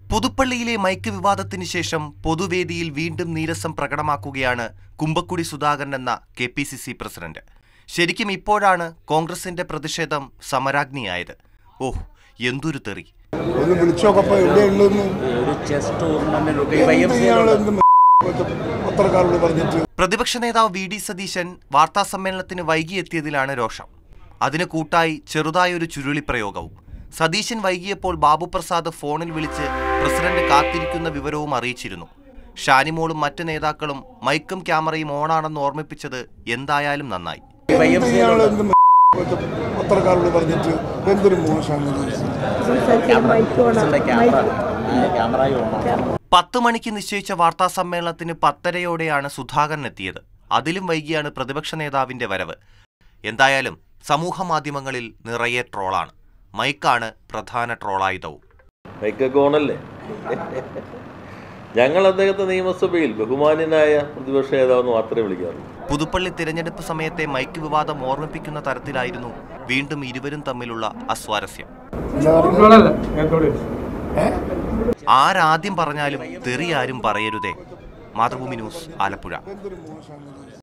പുതുപ്പള്ളിയിലെ mic വിവാദത്തിന് ശേഷം പൊതുവേദിയിൽ വീണ്ടും നീരസം പ്രകടമാക്കുകയാണ് കുമ്പക്കുടി സുധാകരൻ എന്ന K P C C president ശരിക്കും ഇപ്പോഴാണ് കോൺഗ്രസിന്റെ പ്രതിഷേധം സമരാഗ്നിയായത് ഓഹ് എന്തൊരു തെറി ഒന്ന് വിളിച്ചോക്കപ്പോ എവിടെയുള്ളതെന്ന് ഒരു chess tournament Y M C ഇയാള് എന്ത് പത്രക്കാരോട് പറഞ്ഞിട്ട് പ്രതിപക്ഷ നേതാവ് വി ഡി സതീശൻ വാർത്താസമ്മേളനത്തിന് വൈകിയെത്തിയതിലാണ് രോഷം അതിന് കൂട്ടായി ചെറുതായൊരു ചുരുളിപ്രയോഗവും സതീശൻ വൈകിയപ്പോൾ ബാബു പ്രസാദ് ഫോണിൽ വിളിച്ച് പ്രസിഡന്റ് കാത്തിരിക്കുന്ന വിവരവും അറിയിച്ചിരുന്നു ഷാനിമോളും മറ്റ് നേതാക്കളും മൈക്കും ക്യാമറയും ഓണാണെന്ന് ഓർമ്മിപ്പിച്ചത് എന്തായാലും നന്നായി വൈ എം സി ഇയാള് എന്ത് പത്രക്കാരോട് പറഞ്ഞിട്ട് എന്തൊരു മോശമാണ് ക്യാമറ ക്യാമറ ഓണാണ് പത്ത് മണിക്ക് നിശ്ചയിച്ച വാർത്താ സമ്മേളനത്തിന് പത്തരയോടെയാണ് സുധാകരൻ എത്തിയത് അതിലും വൈകിയാണ് പ്രതിപക്ഷ നേതാവിന്റെ വരവ് എന്തായാലും സമൂഹ മാധ്യമങ്ങളിൽ നിറയെ ട്രോളാണ് മൈക്കാണ് പ്രധാന ട്രോളായുധവും മൈക്കൊക്കെ ഓണല്ലേ ഞങ്ങൾ അദ്ദേഹത്തെ നിയമസഭയിൽ ബഹുമാന്യനായ പ്രതിപക്ഷ നേതാവെന്ന് മാത്രമേ വിളിക്കാറുള്ളൂ പുതുപ്പള്ളി തിരഞ്ഞെടുപ്പ് സമയത്തെ മൈക്ക് വിവാദം ഓർമ്മിപ്പിക്കുന്ന തരത്തിലായിരുന്നു വീണ്ടും ഇരുവരും തമ്മിലുള്ള അസ്വാരസ്യം ആരാദ്യം പറഞ്ഞാലും തെറി ആരും പറയരുതേ മാതൃഭൂമി ന്യൂസ് ആലപ്പുഴ എന്തൊരു മോശമാണ്